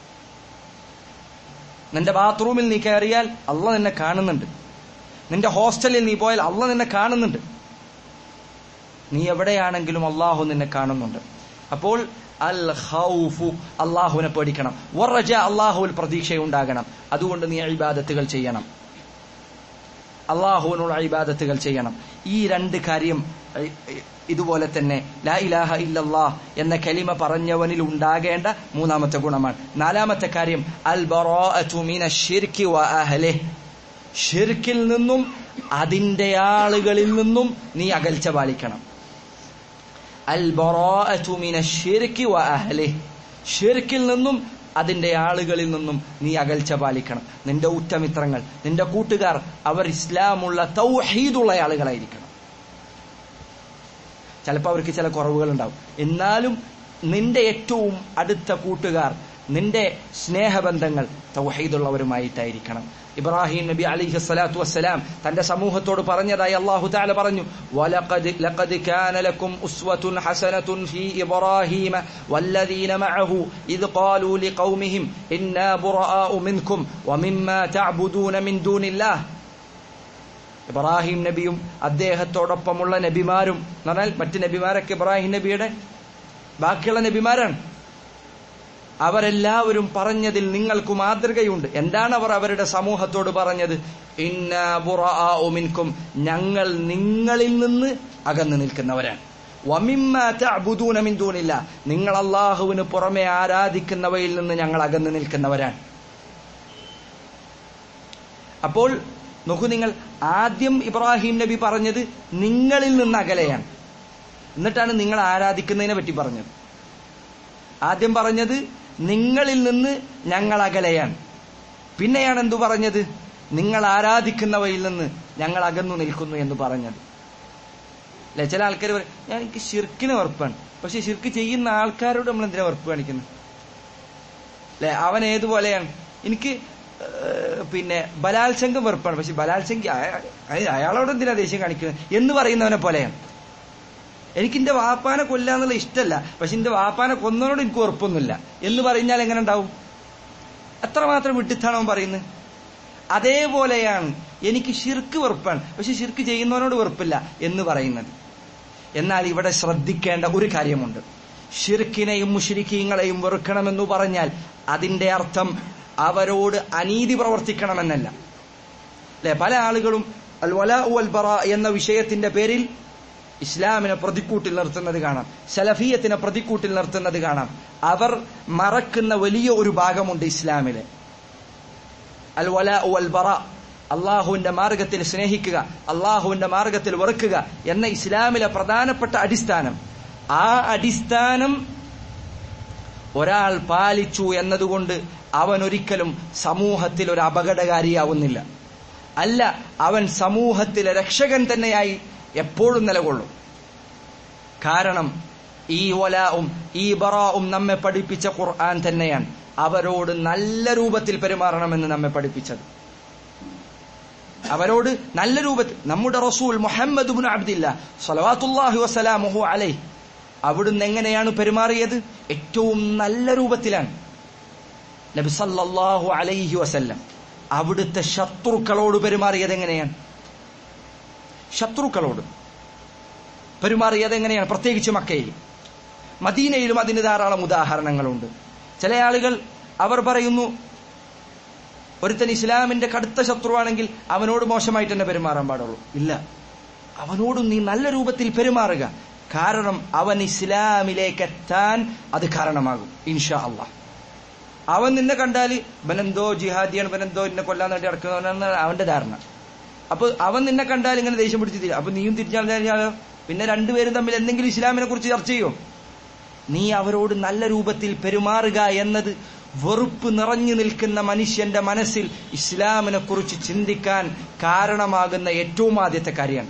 നിന്റെ ബാത്റൂമിൽ നീ കയറിയാൽ അള്ള നിന്നെ കാണുന്നുണ്ട് നിന്റെ ഹോസ്റ്റലിൽ നീ പോയാൽ അള്ള നിന്നെ കാണുന്നുണ്ട് നീ എവിടെയാണെങ്കിലും അള്ളാഹു നിന്നെ കാണുന്നുണ്ട് അപ്പോൾ അൽ ഖൗഫു അള്ളാഹുവിനെ പേടിക്കണം വറജ അള്ളാഹുവിൽ പ്രതീക്ഷയുണ്ടാകണം അതുകൊണ്ട് നീ ഇബാദത്തുകൾ ചെയ്യണം അള്ളാഹുവിനുള്ള ഇബാദത്തുകൾ ചെയ്യണം ഈ രണ്ട് കാര്യം ഇ- ഇ- ഇതുപോലെ തന്നെ ലാ ഇലാഹ ഇല്ലല്ലാ എന്ന കലിമ പറഞ്ഞവനിൽ ഉണ്ടാകേണ്ട മൂന്നാമത്തെ ഗുണമാണ് നാലാമത്തെ കാര്യം അൽ ബറാഅതു മിനശ് ശിർക്കി വ അഹ്ലിഹി ഷിർക്കിൽ നിന്നും അതിന്റെ ആളുകളിൽ നിന്നും നീ അകൽച്ച പാലിക്കണം അൽ ബറാഅതു മിനശ് ശിർക്കി വ അഹ്ലിഹി ഷിർക്കിൽ നിന്നും അതിന്റെ ആളുകളിൽ നിന്നും നീ അകൽച്ച പാലിക്കണം നിന്റെ ഉറ്റമിത്രങ്ങൾ നിന്റെ കൂട്ടുകാർ അവർ ഇസ്ലാമുള്ള തൗഹീദുള്ള ആളുകളായിരിക്കണം ചിലപ്പോൾ അവർക്ക് ചില കുറവുകൾ ഉണ്ടാവും എന്നാലും നിന്റെ ഏറ്റവും അടുത്ത കൂട്ടുകാർ നിന്റെ സ്നേഹബന്ധങ്ങൾ തൗഹീദുള്ളവരുമായിട്ടായിരിക്കണം ഇബ്രാഹിം നബി അലിഹി സ്വലാത്തു വസ്സലാം തന്റെ സമൂഹത്തോട് പറഞ്ഞതായി അള്ളാഹു താല പറഞ്ഞു "വലഖദ് ലഖദ് കാന ലക്കും ഉസ്വത്തുൻ ഹസനത്തുൻ ഫീ ഇബ്രാഹീമ വല്ലദീന മഅഹു ഇദ് ഖാലൂ ലിഖൗമിഹിം ഇന്നാ ബുറആഉ മിൻകും വമിമ്മാ തഅബുദൂന മിൻ ദൂനില്ലാഹ് ഇബ്രാഹിം നബിയും അദ്ദേഹത്തോടൊപ്പമുള്ള നബിമാരും എന്ന് പറഞ്ഞാൽ മറ്റ് നബിമാരൊക്കെ ഇബ്രാഹിം നബിയുടെ ബാക്കിയുള്ള നബിമാരാണ് അവരെല്ലാവരും പറഞ്ഞതിൽ നിങ്ങൾക്ക് മാതൃകയുണ്ട് എന്താണ് അവർ അവരുടെ സമൂഹത്തോട് പറഞ്ഞത് ഇന്നാ ബുറആഉ മിൻകും ഞങ്ങൾ നിങ്ങളിൽ നിന്ന് അകന്നു നിൽക്കുന്നവരാണ് വമിമ്മാ തഅബുദൂന മിൻ ദൂനില്ലാ നിങ്ങൾ അള്ളാഹുവിന് പുറമെ ആരാധിക്കുന്നവയിൽ നിന്ന് ഞങ്ങൾ അകന്നു നിൽക്കുന്നവരാണ് അപ്പോൾ നോക്കൂ നിങ്ങൾ ആദ്യം ഇബ്രാഹിം നബി പറഞ്ഞത് നിങ്ങളിൽ നിന്ന് അകലെയാണ് എന്നിട്ടാണ് നിങ്ങൾ ആരാധിക്കുന്നതിനെ പറ്റി പറഞ്ഞത് ആദ്യം പറഞ്ഞത് നിങ്ങളിൽ നിന്ന് ഞങ്ങൾ അകലെയാണ് പിന്നെയാണ് എന്തു പറഞ്ഞത് നിങ്ങൾ ആരാധിക്കുന്നവയിൽ നിന്ന് ഞങ്ങൾ അകന്നു നിൽക്കുന്നു എന്ന് പറഞ്ഞത് അല്ലെ ചില ആൾക്കാർ പറയും ഞാൻ എനിക്ക് ഷിർക്കിന് വെറുപ്പാണ് പക്ഷെ ഷിർക്ക് ചെയ്യുന്ന ആൾക്കാരോട് നമ്മൾ എന്തിനാ വെറുപ്പ് കാണിക്കുന്നത് അല്ലെ അവൻ ഏതുപോലെയാണ് എനിക്ക് ഏഹ്, പിന്നെ ബലാത്സംഗം വെറുപ്പാണ് പക്ഷെ ബലാത്സംഗം അയ- അയ- അയാളോട് എന്തിനാ ദേഷ്യം കാണിക്കുന്നത് എന്ന് പറയുന്നവനെ പോലെയാണ് എനിക്ക് എന്റെ വാപ്പാനെ കൊല്ലാന്നുള്ള ഇഷ്ടമല്ല പക്ഷെ എന്റെ വാപ്പാനെ കൊന്നവനോട് എനിക്ക് ഉറപ്പൊന്നുമില്ല എന്ന് പറഞ്ഞാൽ എങ്ങനെ ഉണ്ടാവും എത്രമാത്രം വിട്ടിത്താണ് അവൻ പറയുന്നത് അതേപോലെയാണ് എനിക്ക് ഷിർക്ക് വെറുപ്പാണ് പക്ഷെ ഷിർക്ക് ചെയ്യുന്നവനോട് വെറുപ്പില്ല എന്ന് പറയുന്നത് എന്നാൽ ഇവിടെ ശ്രദ്ധിക്കേണ്ട ഒരു കാര്യമുണ്ട് ഷിർക്കിനെയും മുഷിരിക്കീങ്ങളെയും വെറുക്കണമെന്ന് പറഞ്ഞാൽ അതിന്റെ അർത്ഥം അവരോട് അനീതി പ്രവർത്തിക്കണമെന്നല്ല അല്ലെ പല ആളുകളും അൽ വല ഉൽ ബറ എന്ന വിഷയത്തിന്റെ പേരിൽ ഇസ്ലാമിനെ പ്രതിക്കൂട്ടിൽ നിർത്തുന്നത് കാണാം സലഫിയത്തിനെ പ്രതിക്കൂട്ടിൽ നിർത്തുന്നത് കാണാം അവർ മറക്കുന്ന വലിയ ഒരു ഭാഗമുണ്ട് ഇസ്ലാമിലെ അൽ വല ഉൽ ബറ അള്ളാഹുവിന്റെ മാർഗത്തിൽ സ്നേഹിക്കുക അള്ളാഹുവിന്റെ മാർഗത്തിൽ വെറുക്കുക എന്ന ഇസ്ലാമിലെ പ്രധാനപ്പെട്ട അടിസ്ഥാനം ആ അടിസ്ഥാനം ഒരാൾ പാലിച്ചു എന്നതുകൊണ്ട് അവൻ ഒരിക്കലും സമൂഹത്തിൽ ഒരു അപകടകാരിയാവുന്നില്ല അല്ല അവൻ സമൂഹത്തിലെ രക്ഷകൻ തന്നെയായി എപ്പോഴും നിലകൊള്ളും കാരണം ഈ വലാവും ഈ ബറാവും നമ്മെ പഠിപ്പിച്ച ഖുർആൻ തന്നെയാണ് അവരോട് നല്ല രൂപത്തിൽ പെരുമാറണമെന്ന് നമ്മെ പഠിപ്പിച്ചത് അവരോട് നല്ല രൂപത്തിൽ നമ്മുടെ റസൂൽ മുഹമ്മദ് ബിൻ അബ്ദില്ല സലവാത്തുല്ലാഹി വസലാമുഹു അലൈ അവിടുന്ന് എങ്ങനെയാണ് പെരുമാറിയത് ഏറ്റവും നല്ല രൂപത്തിലാണ് നബി സല്ലല്ലാഹു അലൈഹി വസല്ലം അവിടുത്തെ ശത്രുക്കളോട് പെരുമാറിയത് എങ്ങനെയാണ് ശത്രുക്കളോട് പെരുമാറിയത് എങ്ങനെയാണ് പ്രത്യേകിച്ച് മക്കയിൽ മദീനയിലും അതിന് ധാരാളം ഉദാഹരണങ്ങളുണ്ട് ചില ആളുകൾ അവർ പറയുന്നു ഒരുത്തൻ ഇസ്ലാമിന്റെ കടുത്ത ശത്രുവാണെങ്കിൽ അവനോട് മോശമായിട്ട് തന്നെ പെരുമാറാൻ പാടുള്ളൂ ഇല്ല അവനോട് നീ നല്ല രൂപത്തിൽ പെരുമാറുക കാരണം അവൻ ഇസ്ലാമിലേക്ക് എത്താൻ അത് കാരണമാകും ഇൻഷാ അള്ളാഹ് അവൻ നിന്നെ കണ്ടാൽ ഇവനെന്തോ ജിഹാദിയാണ് ഇവനെന്തോ എന്നെ കൊല്ലാൻ വേണ്ടി നടക്കുന്നവനാണ് അവന്റെ ധാരണ അപ്പൊ അവൻ നിന്നെ കണ്ടാൽ ഇങ്ങനെ ദേഷ്യം പിടിച്ച് തീരും അപ്പൊ നീയും തിരിച്ചാൽ കഴിഞ്ഞാലോ പിന്നെ രണ്ടുപേരും തമ്മിൽ എന്തെങ്കിലും ഇസ്ലാമിനെ കുറിച്ച് ചർച്ച ചെയ്യോ നീ അവരോട് നല്ല രൂപത്തിൽ പെരുമാറുക എന്നത് വെറുപ്പ് നിറഞ്ഞു നിൽക്കുന്ന മനുഷ്യന്റെ മനസ്സിൽ ഇസ്ലാമിനെ കുറിച്ച് ചിന്തിക്കാൻ കാരണമാകുന്ന ഏറ്റവും ആദ്യത്തെ കാര്യമാണ്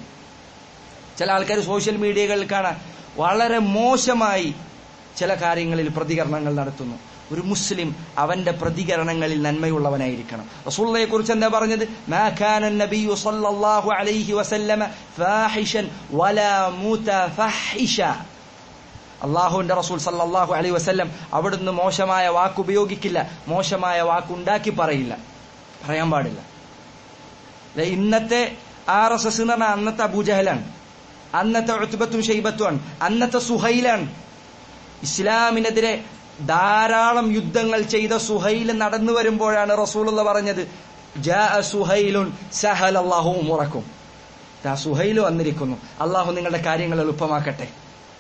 ചില ആൾക്കാർ സോഷ്യൽ മീഡിയകളിൽ കാണാൻ വളരെ മോശമായി ചില കാര്യങ്ങളിൽ പ്രതികരണങ്ങൾ നടത്തുന്നു ഒരു മുസ്ലിം അവന്റെ പ്രതികരണങ്ങളിൽ നന്മയുള്ളവനായിരിക്കണം റസൂലുള്ളയെ കുറിച്ച് എന്താ പറഞ്ഞത് മാ കാന നബിയു സല്ലല്ലാഹു അലൈഹി വസല്ലമ ഫാഹിഷൻ വലാ മുതഫഹിഷ അള്ളാഹുവിന്റെ റസൂൽ സല്ലല്ലാഹു അലൈഹി വസല്ലം അവിടുന്ന് മോശമായ വാക്ക് ഉപയോഗിക്കില്ല മോശമായ വാക്ക് ഉണ്ടാക്കി പറയില്ല പറയാൻ പാടില്ല ദേ ഇന്നത്തെ ആർ എസ് എസ് എന്ന് പറഞ്ഞാൽ അന്നത്തെ അബൂജഹലാണ് അന്നത്തെ ഉത്ബത്തും ഷെയ്ബത്തുമാണ് അന്നത്തെ സുഹൈലാണ് ഇസ്ലാമിനെതിരെ ധാരാളം യുദ്ധങ്ങൾ ചെയ്ത സുഹൈൽ നടന്നു വരുമ്പോഴാണ് റസൂലുള്ള പറഞ്ഞത് ജാ സുഹൈലുൻ സഹൽ അള്ളാഹു മുറക്കും ആ സുഹൈൽ വന്നിരിക്കുന്നു അള്ളാഹു നിങ്ങളുടെ കാര്യങ്ങൾ എളുപ്പമാക്കട്ടെ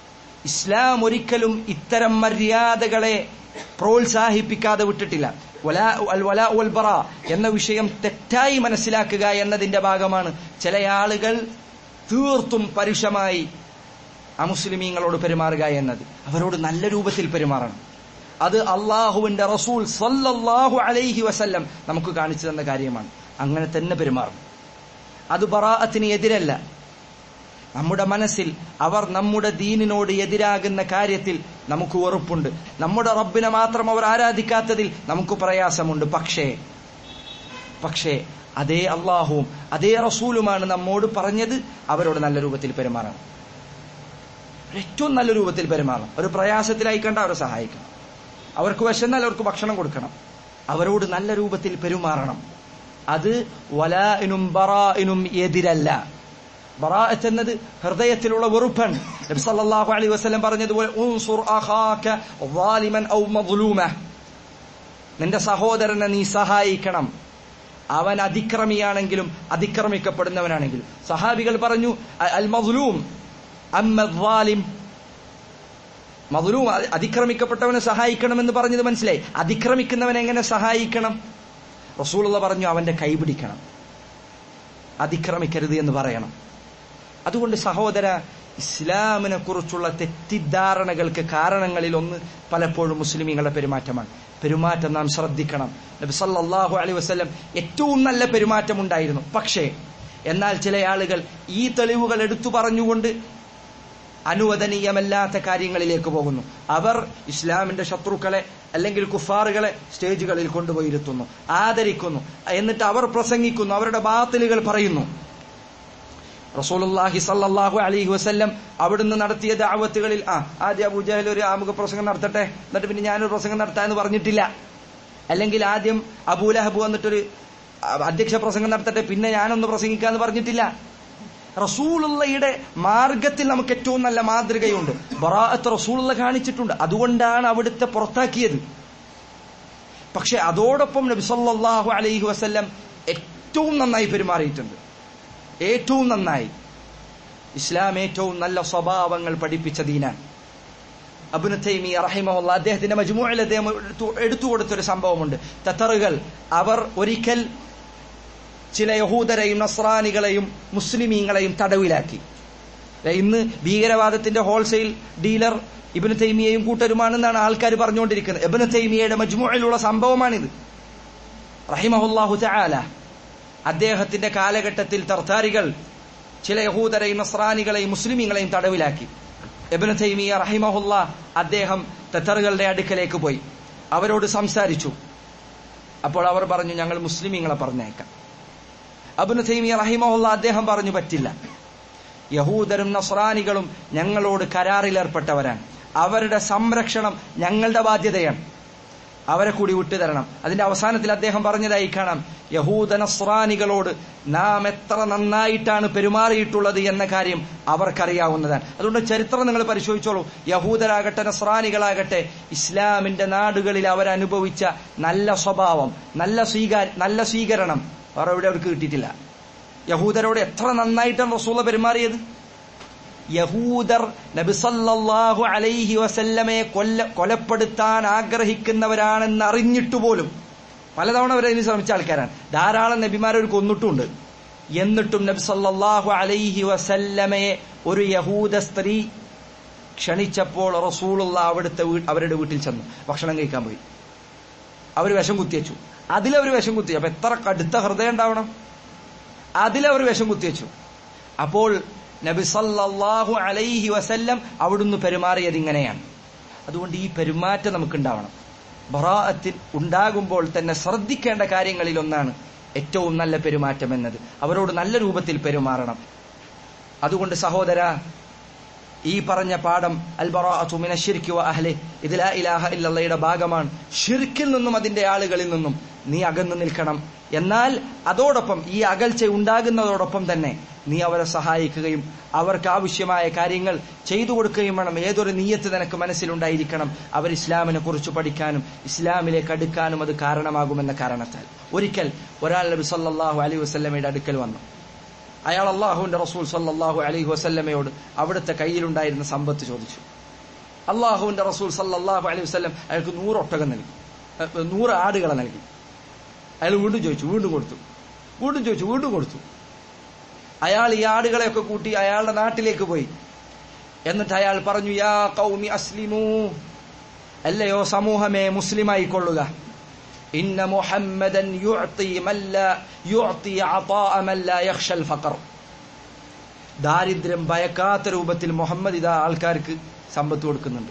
ഇസ്ലാം ഒരിക്കലും ഇത്തരം മര്യാദകളെ പ്രോത്സാഹിപ്പിക്കാതെ വിട്ടിട്ടില്ല വലാ അൽ വലാ ഉൽ ബറ എന്ന വിഷയം തെറ്റായി മനസ്സിലാക്കുക എന്നതിന്റെ ഭാഗമാണ് ചില ആളുകൾ തീർത്തും പരുഷമായി അമുസ്ലിമീങ്ങളോട് പെരുമാറുക എന്നത് അവരോട് നല്ല രൂപത്തിൽ പെരുമാറണം അത് അള്ളാഹുവിന്റെ റസൂൽ സല്ലല്ലാഹു അലൈഹി വസല്ലം നമുക്ക് കാണിച്ചു തന്ന കാര്യമാണ് അങ്ങനെ തന്നെ പെരുമാറണം അത് ബറാഅത്തിന് എതിരല്ല നമ്മുടെ മനസ്സിൽ അവർ നമ്മുടെ ദീനിനോട് എതിരാകുന്ന കാര്യത്തിൽ നമുക്ക് വെറുപ്പുണ്ട് നമ്മുടെ റബ്ബിനെ മാത്രം അവർ ആരാധിക്കാത്തതിൽ നമുക്ക് പ്രയാസമുണ്ട് പക്ഷേ പക്ഷേ അതേ അള്ളാഹുവും അതേ റസൂലുമാണ് നമ്മോട് പറഞ്ഞത് അവരോട് നല്ല രൂപത്തിൽ പെരുമാറണം ഏറ്റവും നല്ല രൂപത്തിൽ പെരുമാറണം ഒരു പ്രയാസത്തിലായി കണ്ട അവരെ സഹായിക്കണം അവർക്ക് വിശന്നാൽ അവർക്ക് ഭക്ഷണം കൊടുക്കണം അവരോട് നല്ല രൂപത്തിൽ പെരുമാറണം അത് വലാഇനും ബറാഇനും എതിരല്ല ബറാഅത്ത് എന്നത് ഹൃദയത്തിലുള്ള വെറുപ്പാണ് നബി സല്ലല്ലാഹു അലൈഹി വസല്ലം പറഞ്ഞതുപോലെ ഉൻസുർ അഖാക ളാലിമൻ ഔ മദ്ലൂമ നിന്റെ സഹോദരനെ നീ സഹായിക്കണം അവൻ അതിക്രമിയാണെങ്കിലും അതിക്രമിക്കപ്പെടുന്നവനാണെങ്കിലും സഹാബികൾ പറഞ്ഞു അ- അൽ മദ്ലൂം അമ്മ ളാലിം മദ്ലൂം അ- അതിക്രമിക്കപ്പെട്ടവനെ സഹായിക്കണമെന്ന് പറഞ്ഞത് മനസ്സിലായി അതിക്രമിക്കുന്നവനെ എങ്ങനെ സഹായിക്കണം റസൂലുള്ള പറഞ്ഞു അവന്റെ കൈ പിടിക്കണം അതിക്രമിക്കരുത് എന്ന് പറയണം അതുകൊണ്ട് സഹോദര ഇസ്ലാമിനെ കുറിച്ചുള്ള തെറ്റിദ്ധാരണകൾക്ക് കാരണങ്ങളിൽ ഒന്ന് പലപ്പോഴും മുസ്ലിമീങ്ങളുടെ പെരുമാറ്റമാണ് പെരുമാറ്റം നാം ശ്രദ്ധിക്കണം നബി സല്ലല്ലാഹു അലൈഹി വസല്ലം ഏറ്റവും നല്ല പെരുമാറ്റം ഉണ്ടായിരുന്നു പക്ഷേ എന്നാൽ ചില ആളുകൾ ഈ തെളിവുകൾ എടുത്തു പറഞ്ഞുകൊണ്ട് അനുവദനീയമല്ലാത്ത കാര്യങ്ങളിലേക്ക് പോകുന്നു അവർ ഇസ്ലാമിന്റെ ശത്രുക്കളെ അല്ലെങ്കിൽ കുഫാറുകളെ സ്റ്റേജുകളിൽ കൊണ്ടുപോയിരുത്തുന്നു ആദരിക്കുന്നു എന്നിട്ട് അവർ പ്രസംഗിക്കുന്നു അവരുടെ ബാത്തിലുകൾ പറയുന്നു റസൂലുള്ളാഹി സല്ലല്ലാഹു അലൈഹി വസല്ലം അവിടുന്ന് നടത്തിയ ദഅവത്തുകളിൽ ആ ആദ്യം അബൂജഹൽ ഒരു ആമുഖ പ്രസംഗം നടത്തട്ടെ എന്നിട്ട് പിന്നെ ഞാനൊരു പ്രസംഗം നടത്താമെന്ന് പറഞ്ഞിട്ടില്ല അല്ലെങ്കിൽ ആദ്യം അബൂലഹബ് വന്നിട്ടൊരു അധ്യക്ഷ പ്രസംഗം നടത്തട്ടെ പിന്നെ ഞാനൊന്ന് പ്രസംഗിക്കാന്ന് പറഞ്ഞിട്ടില്ല റസൂലുള്ളയുടെ മാർഗത്തിൽ നമുക്ക് ഏറ്റവും നല്ല മാതൃകയുണ്ട് ബറാഅത്ത് റസൂലുള്ള കാണിച്ചിട്ടുണ്ട് അതുകൊണ്ടാണ് അവിടുത്തെ പുറത്താക്കിയത് പക്ഷെ അതോടൊപ്പം നബി സല്ലല്ലാഹു അലൈഹി വസല്ലം ഏറ്റവും നന്നായി പെരുമാറിയിട്ടുണ്ട് ഏറ്റവും നന്നായി ഇസ്ലാം ഏറ്റവും നല്ല സ്വഭാവങ്ങൾ പഠിപ്പിച്ച ദീനാണ് അബുന് തൈമിയ റഹിമഹുള്ള അദ്ദേഹത്തിന്റെ മജ്മൂഅയിൽ അദ്ദേഹം എടുത്തു എടുത്തു കൊടുത്തൊരു സംഭവമുണ്ട് തത്തറുകൾ അവർ ഒരിക്കൽ ചില യഹൂദരെയും നസ്രാനികളെയും മുസ്ലിമീങ്ങളെയും തടവിലാക്കി ഇന്ന് ഭീകരവാദത്തിന്റെ ഹോൾസെയിൽ ഡീലർ ഇബിന് തൈമിയയും കൂട്ടരുമാണെന്നാണ് ആൾക്കാർ പറഞ്ഞുകൊണ്ടിരിക്കുന്നത് ഇബിന് തൈമിയയുടെ മജ്മൂഅയിലുള്ള സംഭവമാണിത് റഹിമഹുല്ലാഹു തആല അദ്ദേഹത്തിന്റെ കാലഘട്ടത്തിൽ തർത്താരികൾ ചില യഹൂദരെയും നസ്രാനികളെയും മുസ്ലിമീങ്ങളെയും തടവിലാക്കി എബിന് തൈമിയ റഹിമഹുല്ല അദ്ദേഹം തത്തറുകളുടെ അടുക്കലേക്ക് പോയി അവരോട് സംസാരിച്ചു അപ്പോൾ അവർ പറഞ്ഞു ഞങ്ങൾ മുസ്ലിമീങ്ങളെ പറഞ്ഞേക്കാം അബുന് തൈമിയ റഹിമഹുല്ല അദ്ദേഹം പറഞ്ഞു പറ്റില്ല യഹൂദരും നസ്രാനികളും ഞങ്ങളോട് കരാറിലേർപ്പെട്ടവരാണ് അവരുടെ സംരക്ഷണം ഞങ്ങളുടെ ബാധ്യതയാണ് അവരെ കൂടി വിട്ടുതരണം അതിന്റെ അവസാനത്തിൽ അദ്ദേഹം പറഞ്ഞതായി കാണാം യഹൂദ നസ്രാനികളോട് നാം എത്ര നന്നായിട്ടാണ് പെരുമാറിയിട്ടുള്ളത് എന്ന കാര്യം അവർക്കറിയാവുന്നതാണ് അതുകൊണ്ട് ചരിത്രം നിങ്ങൾ പരിശോധിച്ചോളൂ യഹൂദരാകട്ടെ നസ്രാനികളാകട്ടെ ഇസ്ലാമിന്റെ നാടുകളിൽ അവരനുഭവിച്ച നല്ല സ്വഭാവം നല്ല സ്വീകാര നല്ല സ്വീകരണം അവർ എവിടെ അവർക്ക് കിട്ടിയിട്ടില്ല യഹൂദരോട് എത്ര നന്നായിട്ടാണ് റസൂല പെരുമാറിയത് യഹൂദർ നബിസല്ലാഹു അലൈഹി വസല്ലമയെ കൊല്ല കൊലപ്പെടുത്താൻ ആഗ്രഹിക്കുന്നവരാണെന്ന് അറിഞ്ഞിട്ട് പോലും പലതവണ അവർ അതിന് ശ്രമിച്ച ആൾക്കാരാണ് ധാരാളം നബിമാരെ ഒരു കൊന്നിട്ടുണ്ട് എന്നിട്ടും നബി സല്ലല്ലാഹു അലൈഹി വസല്ലമയെ ഒരു യഹൂദ സ്ത്രീ ക്ഷണിച്ചപ്പോൾ റസൂലുള്ള അവിടുത്തെ അവരുടെ വീട്ടിൽ ചെന്നു ഭക്ഷണം കഴിക്കാൻ പോയി അവർ വിഷം കുത്തിവെച്ചു അതിലവർ വിഷം കുത്തി അപ്പൊ എത്ര കടുത്ത ഹൃദയം ഉണ്ടാവണം അതിലവർ വിഷം കുത്തിവെച്ചു അപ്പോൾ നബി സല്ലല്ലാഹു അലൈഹി വസല്ലം അവിടുന്ന് പെരുമാറിയത് ഇങ്ങനെയാണ് അതുകൊണ്ട് ഈ പെരുമാറ്റം നമുക്കുണ്ടാവണം ബറാഅത്തിൽ ഉണ്ടാകുമ്പോൾ തന്നെ ശ്രദ്ധിക്കേണ്ട കാര്യങ്ങളിൽ ഒന്നാണ് ഏറ്റവും നല്ല പെരുമാറ്റം എന്നത് അവരോട് നല്ല രൂപത്തിൽ പെരുമാറണം അതുകൊണ്ട് സഹോദര ഈ പറഞ്ഞ പാഠം അൽബറാഅത്തു മിന ശിർക്ക് വ അഹ്ലി ഇത് ലാ ഇലാഹ ഇല്ലല്ലയുടെ ഭാഗമാണ് ഷിർക്കിൽ നിന്നും അതിന്റെ ആളുകളിൽ നിന്നും നീ അകന്നു നിൽക്കണം എന്നാൽ അതോടൊപ്പം ഈ അകൽച്ച ഉണ്ടാകുന്നതോടൊപ്പം തന്നെ നീ അവരെ സഹായിക്കുകയും അവർക്ക് ആവശ്യമായ കാര്യങ്ങൾ ചെയ്തു കൊടുക്കുകയും വേണം ഏതൊരു നീയത്ത് നിനക്ക് മനസ്സിലുണ്ടായിരിക്കണം അവർ ഇസ്ലാമിനെ കുറിച്ച് പഠിക്കാനും ഇസ്ലാമിലേക്ക് അടുക്കാനും അത് കാരണമാകുമെന്ന കാരണത്താൽ ഒരിക്കൽ ഒരാൾ നബി സല്ലല്ലാഹു അലൈഹി വസല്ലമയുടെ അടുക്കൽ വന്നു അയാൾ അള്ളാഹുവിന്റെ റസൂൽ സല്ലല്ലാഹു അലൈഹി വസല്ലമയോട് അവിടുത്തെ കയ്യിലുണ്ടായിരുന്ന സമ്പത്ത് ചോദിച്ചു അള്ളാഹുവിന്റെ റസൂൽ സല്ലല്ലാഹു അലൈഹി വസല്ലം അയാൾക്ക് നൂറ് ഒട്ടകം നൽകി ഏഹ് നൂറ് ആടുകളെ നൽകി അയാൾ വീണ്ടും ചോദിച്ചു വീണ്ടും കൊടുത്തു വീണ്ടും ചോദിച്ചു വീണ്ടും കൊടുത്തു അയാൾ ഈ ആടുകളെയൊക്കെ കൂട്ടി അയാളുടെ നാട്ടിലേക്ക് പോയി എന്നിട്ട് അയാൾ പറഞ്ഞു യാ കൗമി അസ്ലിമൂ അല്ലയോ സമൂഹമേ മുസ്ലിമായി കൊള്ളുക ഇന്ന മുഹമ്മദൻ യുഅ്തി മല്ല യുഅ്തി അതാഅ മല്ല യഖ്ഷൽ ഫഖർ ദാരിദ്ര്യം ഭയക്കാത്ത രൂപത്തിൽ മുഹമ്മദ് ഇതാ ആൾക്കാർക്ക് സമ്പത്ത് കൊടുക്കുന്നുണ്ട്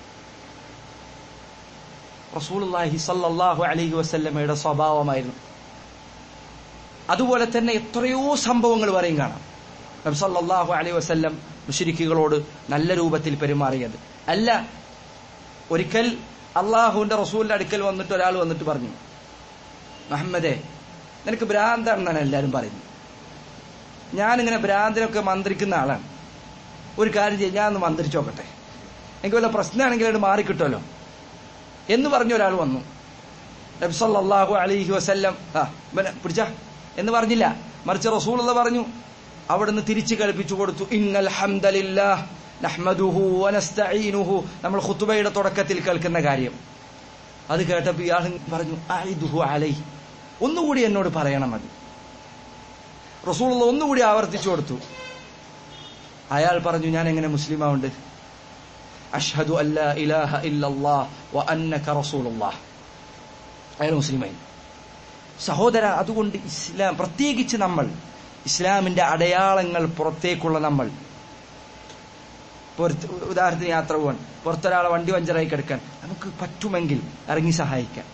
റസൂലുള്ളാഹി സല്ലല്ലാഹു അലൈഹി വസല്ലമയുടെ സ്വഭാവമായിരുന്നു അതുപോലെ തന്നെ എത്രയോ സംഭവങ്ങൾ പറയും കാണാം നബി സല്ലല്ലാഹു അലൈഹി വസല്ലം മുശ്രിക്കുകളോട് നല്ല രൂപത്തിൽ പെരുമാറിയത് അല്ല ഒരിക്കൽ അള്ളാഹുവിന്റെ റസൂലിന്റെ അടുക്കൽ വന്നിട്ട് ഒരാൾ വന്നിട്ട് പറഞ്ഞു മുഹമ്മദേ നിനക്ക് ഭ്രാന്താണെന്നാണ് എല്ലാവരും പറയുന്നത് ഞാനിങ്ങനെ ഭ്രാന്തിനൊക്കെ മന്ത്രിക്കുന്ന ആളാണ് ഒരു കാര്യം ചെയ്യും ഞാൻ ഒന്ന് മന്ത്രിച്ചു നോക്കട്ടെ എനിക്ക് വല്ല പ്രശ്നമാണെങ്കിൽ അത് മാറിക്കിട്ടുമല്ലോ എന്ന് പറഞ്ഞ ഒരാൾ വന്നു നബ്സല്ലാഹു അലൈഹി വസല്ലം ആ ഇവനെ പിടിച്ച എന്ന് പറഞ്ഞില്ല മറിച്ച് റസൂൽ പറഞ്ഞു അവിടുന്ന് തിരിച്ചു കൽപ്പിച്ചു കൊടുത്തു ഇന്നൽ ഹംദലില്ലാഹ് നഹ്മദുഹു വനസ്തഈനുഹു നമ്മൾ ഖുതുബയുടെ തുടക്കത്തിൽ കേൾക്കുന്ന കാര്യം അത് കേട്ടപ്പോൾ ഇയാൾ പറഞ്ഞു ആയിദുഹു അലൈ ഒന്നുകൂടി എന്നോട് പറയണം അത് റസൂൾ ഒന്നുകൂടി ആവർത്തിച്ചു കൊടുത്തു അയാൾ പറഞ്ഞു ഞാൻ എങ്ങനെ മുസ്ലിമാവുണ്ട് അഷ്ഹദു അല്ലാ ഇലാഹ ഇല്ലല്ലാഹ് വ അന്നക റസൂലുള്ളാഹ് അയാൾ മുസ്ലിമായി സഹോദര അതുകൊണ്ട് ഇസ്ലാം പ്രത്യേകിച്ച് നമ്മൾ ഇസ്ലാമിന്റെ അടയാളങ്ങൾ പുറത്തേക്കുള്ള നമ്മൾ പുറത്ത് ഉദാഹരണത്തിന് യാത്ര പോകാൻ പുറത്തൊരാളെ വണ്ടി പഞ്ചറായി കിടക്കാൻ നമുക്ക് പറ്റുമെങ്കിൽ ഇറങ്ങി സഹായിക്കാം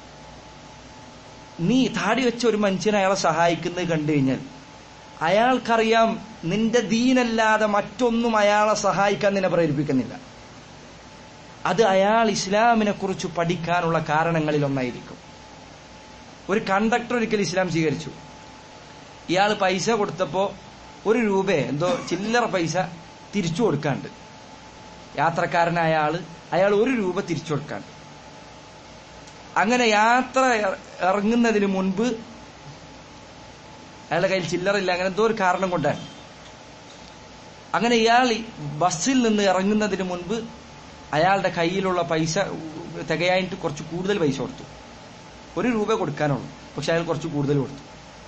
നീ താടി വെച്ച ഒരു മനുഷ്യനെ അയാളെ സഹായിക്കുന്നത് കണ്ടു കഴിഞ്ഞാൽ അയാൾക്കറിയാം നിന്റെ ദീനല്ലാതെ മറ്റൊന്നും അയാളെ സഹായിക്കാൻ നിന്നെ പ്രേരിപ്പിക്കുന്നില്ല അത് അയാൾ ഇസ്ലാമിനെ കുറിച്ച് പഠിക്കാനുള്ള കാരണങ്ങളിൽ ഒന്നായിരിക്കും ഒരു കണ്ടക്ടർ ഒരിക്കൽ ഇസ്ലാം സ്വീകരിച്ചു ഇയാൾ പൈസ കൊടുത്തപ്പോ ഒരു രൂപ എന്തോ ചില്ലറ പൈസ തിരിച്ചു കൊടുക്കാണ്ട് യാത്രക്കാരനായ ആള് അയാൾ ഒരു രൂപ തിരിച്ചു കൊടുക്കാണ്ട് അങ്ങനെ യാത്ര ഇറങ്ങുന്നതിന് മുൻപ് അയാളുടെ കയ്യിൽ ചില്ലറില്ല അങ്ങനെ എന്തോ ഒരു കാരണം കൊണ്ടാണ് അങ്ങനെ ഇയാൾ ബസ്സിൽ നിന്ന് ഇറങ്ങുന്നതിന് മുൻപ് അയാളുടെ കയ്യിലുള്ള പൈസ തികയായിട്ട് കുറച്ച് കൂടുതൽ പൈസ കൊടുത്തു ഒരു രൂപ കൊടുക്കാനുള്ളൂ പക്ഷെ അയാൾ കുറച്ച് കൂടുതൽ കൊടുത്തു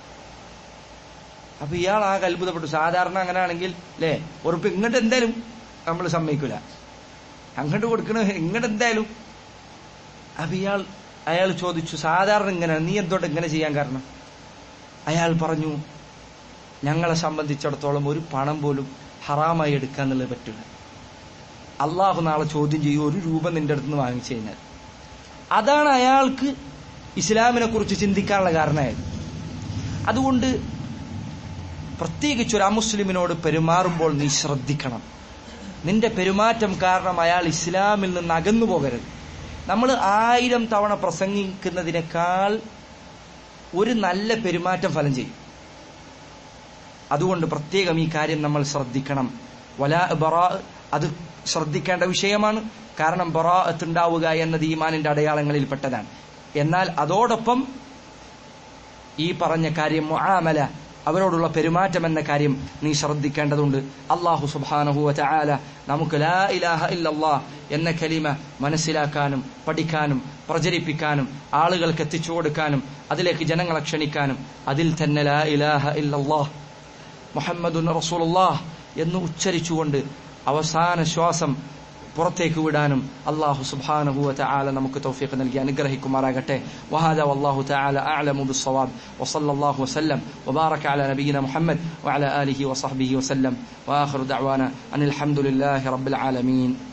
അപ്പൊ ഇയാൾ ആകെ അത്ഭുതപ്പെട്ടു സാധാരണ അങ്ങനെ ആണെങ്കിൽ അല്ലേ ഉറപ്പ് ഇങ്ങോട്ട് എന്തായാലും നമ്മൾ സമ്മതിക്കൂല അങ്ങോട്ട് കൊടുക്കണ ഇങ്ങോട്ട് എന്തായാലും അപ്പൊ ഇയാൾ അയാൾ ചോദിച്ചു സാധാരണ ഇങ്ങനെ നീ എന്തുകൊണ്ട് ഇങ്ങനെ ചെയ്യാൻ കാരണം അയാൾ പറഞ്ഞു ഞങ്ങളെ സംബന്ധിച്ചിടത്തോളം ഒരു പണം പോലും ഹറാമായി എടുക്കുക എന്നുള്ളത് പറ്റില്ല അള്ളാഹു നാളെ ചോദ്യം ചെയ്യും ഒരു രൂപ നിന്റെ അടുത്ത് നിന്ന് വാങ്ങിച്ചു കഴിഞ്ഞാൽ അതാണ് അയാൾക്ക് ഇസ്ലാമിനെ കുറിച്ച് ചിന്തിക്കാനുള്ള കാരണമായത് അതുകൊണ്ട് പ്രത്യേകിച്ച് ഒരു അമുസ്ലിമിനോട് പെരുമാറുമ്പോൾ നീ ശ്രദ്ധിക്കണം നിന്റെ പെരുമാറ്റം കാരണം അയാൾ ഇസ്ലാമിൽ നിന്ന് അകന്നു പോകരുത് നമ്മൾ ആയിരം തവണ പ്രസംഗിക്കുന്നതിനേക്കാൾ ഒരു നല്ല പെരുമാറ്റം ഫലം ചെയ്യും അതുകൊണ്ട് പ്രത്യേകം ഈ കാര്യം നമ്മൾ ശ്രദ്ധിക്കണം വലാ ബറാ അത് ശ്രദ്ധിക്കേണ്ട വിഷയമാണ് കാരണം ബറാഅത്ത് ഉണ്ടാവുക എന്നത് ഈമാനിന്റെ അടയാളങ്ങളിൽപ്പെട്ടതാണ് എന്നാൽ അതോടൊപ്പം ഈ പറഞ്ഞ കാര്യം മുആമല അവരോടുള്ള പെരുമാറ്റം എന്ന കാര്യം നീ ശ്രദ്ധിക്കേണ്ടതുണ്ട് അള്ളാഹു സുബാനഹു ചായാല നമുക്ക് ലാ ഇലാഹ ഇല്ലല്ലാ എന്ന കലിമ മനസ്സിലാക്കാനും പഠിക്കാനും പ്രചരിപ്പിക്കാനും ആളുകൾക്ക് എത്തിച്ചു കൊടുക്കാനും അതിലേക്ക് ജനങ്ങളെ ക്ഷണിക്കാനും അതിൽ തന്നെ ലാ ഇലാഹ ഇല്ലല്ലാ മുഹമ്മദുൻ റസൂലുള്ളാഹ് എന്ന് ഉച്ചരിച്ചുകൊണ്ട് അവസാന ശ്വാസം പുറത്തേക്ക് വിടാനും അള്ളാഹു സുബ്ഹാനഹു വതആല നമുക്ക് തൗഫീഖ് നൽകി അനുഗ്രഹിക്കുമാറാകട്ടെ വഹാദ വല്ലാഹു തആല അഅലമു ബിസ്സവാബ് വസല്ലല്ലാഹു വസല്ലം വബാറക അലാ നബിയിന മുഹമ്മദ് വഅലാ ആലിഹി വസഹ്ബിഹി വസല്ലം വആഖിറു ദഅവാന അനിൽ ഹംദുലില്ലാഹി റബ്ബിൽ ആലമീൻ